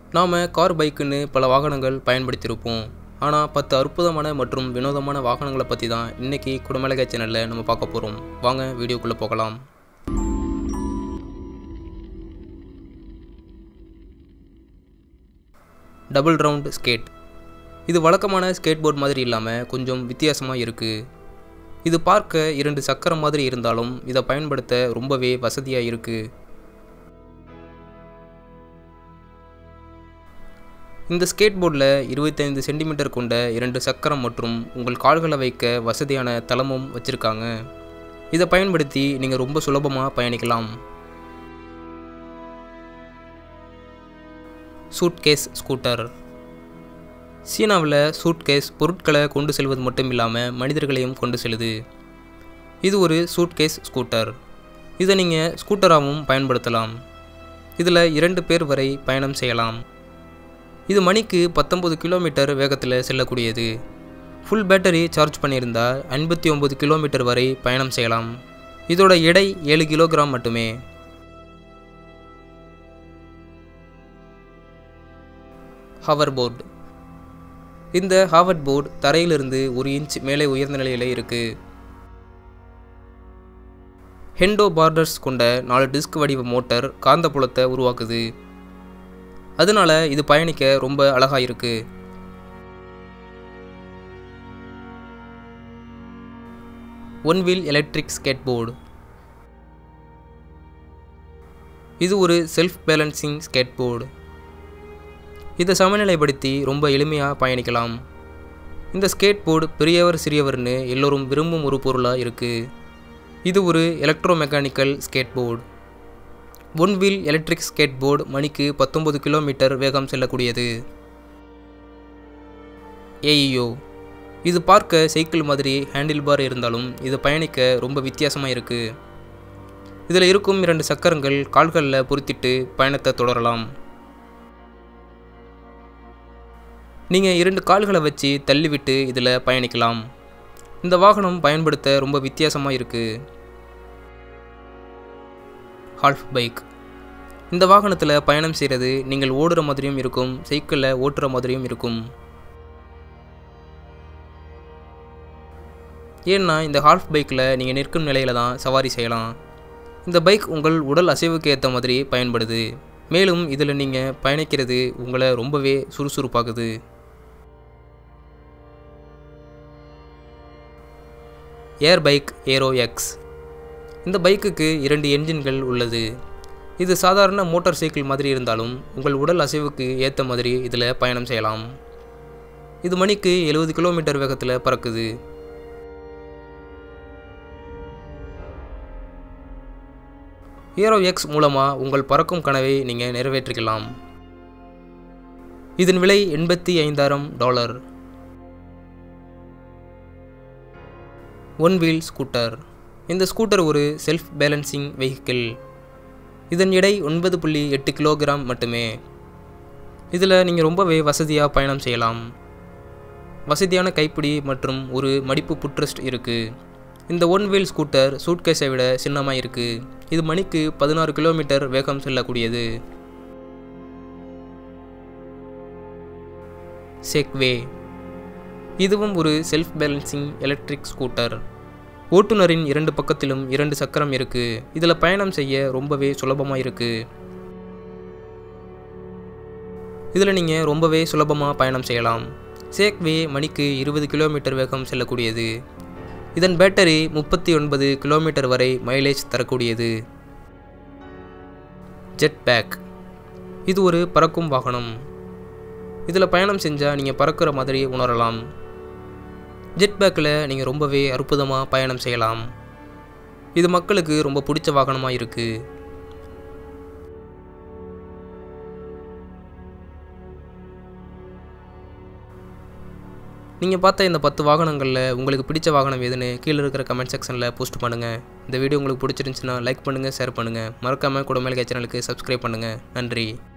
நாம் கார் பைக்குன்னு பல வாகனங்கள் பயன்படுத்தியிருப்போம் ஆனால் பத்து அற்புதமான மற்றும் வினோதமான வாகனங்களை பற்றி தான் இன்றைக்கி குடமிளகா சேனலில் நம்ம பார்க்க போகிறோம் வாங்க வீடியோக்குள்ளே போகலாம் டபுள் ரவுண்ட் ஸ்கேட் இது வழக்கமான ஸ்கேட் போர்ட் மாதிரி இல்லாமல் கொஞ்சம் வித்தியாசமாக இருக்குது இது பார்க்க இரண்டு சக்கரம் மாதிரி இருந்தாலும் இதை பயன்படுத்த ரொம்பவே வசதியாக இருக்குது இந்த ஸ்கேட் போர்டில் இருபத்தைந்து சென்டிமீட்டர் கொண்ட இரண்டு சக்கரம் மற்றும் உங்கள் கால்களை வைக்க வசதியான தளமும் வச்சுருக்காங்க இதை பயன்படுத்தி நீங்கள் ரொம்ப சுலபமாக பயணிக்கலாம் சூட்கேஸ் ஸ்கூட்டர் சீனாவில் சூட்கேஸ் பொருட்களை கொண்டு செல்வது மட்டும் இல்லாமல் மனிதர்களையும் கொண்டு செல்லுது இது ஒரு சூட்கேஸ் ஸ்கூட்டர் இதை நீங்கள் ஸ்கூட்டராகவும் பயன்படுத்தலாம் இதில் இரண்டு பேர் வரை பயணம் செய்யலாம் இது மணிக்கு பத்தொம்பது கிலோமீட்டர் வேகத்தில் செல்லக்கூடியது ஃபுல் பேட்டரி சார்ஜ் பண்ணியிருந்தால் ஐம்பத்தி ஒம்பது கிலோமீட்டர் வரை பயணம் செய்யலாம் இதோட எடை ஏழு கிலோகிராம் மட்டுமே ஹவர் போர்டு இந்த ஹாவர்ட் போர்டு தரையிலிருந்து ஒரு இன்ச் மேலே உயர்ந்த நிலையில் இருக்குது ஹெண்டோ பார்டர்ஸ் கொண்ட நாலு டிஸ்க் வடிவ மோட்டர் காந்தப்புலத்தை உருவாக்குது அதனால இது பயணிக்க ரொம்ப அழகாக இருக்கு one wheel electric skateboard இது ஒரு செல்ஃப் பேலன்சிங் ஸ்கேட் போர்டு இதை சமநிலைப்படுத்தி ரொம்ப எளிமையாக பயணிக்கலாம் இந்த ஸ்கேட் போர்டு பெரியவர் சிறியவர்னு எல்லோரும் விரும்பும் ஒரு பொருளாக இருக்குது இது ஒரு electromechanical skateboard one wheel electric skateboard மணிக்கு பத்தொம்பது கிலோமீட்டர் வேகம் செல்லக்கூடியது ஏஇயோ இது பார்க்க சைக்கிள் மாதிரி ஹேண்டில் பார் இருந்தாலும் இது பயணிக்க ரொம்ப வித்தியாசமாக இருக்குது இதில் இருக்கும் இரண்டு சக்கரங்கள் கால்களில் பொருத்திட்டு பயணத்தை தொடரலாம் நீங்கள் இரண்டு கால்களை வச்சு தள்ளிவிட்டு இதில் பயணிக்கலாம் இந்த வாகனம் பயன்படுத்த ரொம்ப வித்தியாசமாக இருக்குது ஹால்ஃப் பைக் இந்த வாகனத்தில் பயணம் செய்கிறது நீங்கள் ஓடுற மாதிரியும் இருக்கும் சைக்கிளில் ஓட்டுற மாதிரியும் இருக்கும் ஏன்னா இந்த ஹால்ஃப் பைக்கில் நீங்கள் நிற்கும் நிலையில தான் சவாரி செய்யலாம் இந்த பைக் உங்கள் உடல் அசைவுக்கு ஏற்ற மாதிரி பயன்படுது மேலும் இதில் நீங்கள் பயணிக்கிறது உங்களை ரொம்பவே சுறுசுறுப்பாக்குது ஏர் பைக் ஏரோ எக்ஸ் இந்த பைக்குக்கு இரண்டு என்ஜின்கள் உள்ளது இது சாதாரண மோட்டார் சைக்கிள் மாதிரி இருந்தாலும் உங்கள் உடல் அசைவுக்கு ஏற்ற மாதிரி இதில் பயணம் செய்யலாம் இது மணிக்கு எழுபது கிலோமீட்டர் வேகத்தில் பறக்குது ஹீரோ எக்ஸ் மூலமாக உங்கள் பறக்கும் கனவை நீங்கள் நிறைவேற்றிக்கலாம் இதன் விலை எண்பத்தி ஐந்தாயிரம் டாலர் ஒன் வீல் ஸ்கூட்டர் இந்த ஸ்கூட்டர் ஒரு செல்ஃப் பேலன்சிங் வெஹிக்கிள் இதன் எடை ஒன்பது புள்ளி எட்டு கிலோகிராம் மட்டுமே இதில் நீங்கள் ரொம்பவே வசதியாக பயணம் செய்யலாம் வசதியான கைப்பிடி மற்றும் ஒரு மடிப்பு புட்ரெஸ்ட் இருக்குது இந்த ஒன் வீல் ஸ்கூட்டர் சூட்கேஸை விட சின்னமாக இருக்குது இது மணிக்கு பதினாறு கிலோமீட்டர் வேகம் செல்லக்கூடியது செக்வே இதுவும் ஒரு செல்ஃப் பேலன்சிங் எலக்ட்ரிக் ஸ்கூட்டர் ஓட்டுநரின் இரண்டு பக்கத்திலும் இரண்டு சக்கரம் இருக்குது இதில் பயணம் செய்ய ரொம்பவே சுலபமாக இருக்குது இதில் நீங்கள் ரொம்பவே சுலபமாக பயணம் செய்யலாம் சேக்வே மணிக்கு இருபது கிலோமீட்டர் வேகம் செல்லக்கூடியது இதன் பேட்டரி முப்பத்தி ஒன்பது கிலோமீட்டர் வரை மைலேஜ் தரக்கூடியது ஜெட் பேக் இது ஒரு பறக்கும் வாகனம் இதில் பயணம் செஞ்சால் நீங்கள் பறக்கிற மாதிரி உணரலாம் ஜெட் பேக்கில் நீங்கள் ரொம்பவே அற்புதமாக பயணம் செய்யலாம் இது மக்களுக்கு ரொம்ப பிடிச்ச வாகனமாக இருக்குது நீங்கள் பார்த்த இந்த பத்து வாகனங்களில் உங்களுக்கு பிடிச்ச வாகனம் எதுன்னு கீழே இருக்கிற கமெண்ட் செக்ஷனில் போஸ்ட் பண்ணுங்கள் இந்த வீடியோ உங்களுக்கு பிடிச்சிருந்துச்சுன்னா லைக் பண்ணுங்கள் ஷேர் பண்ணுங்கள் மறக்காமல் குடமேல் சேனலுக்கு சப்ஸ்கிரைப் பண்ணுங்கள் நன்றி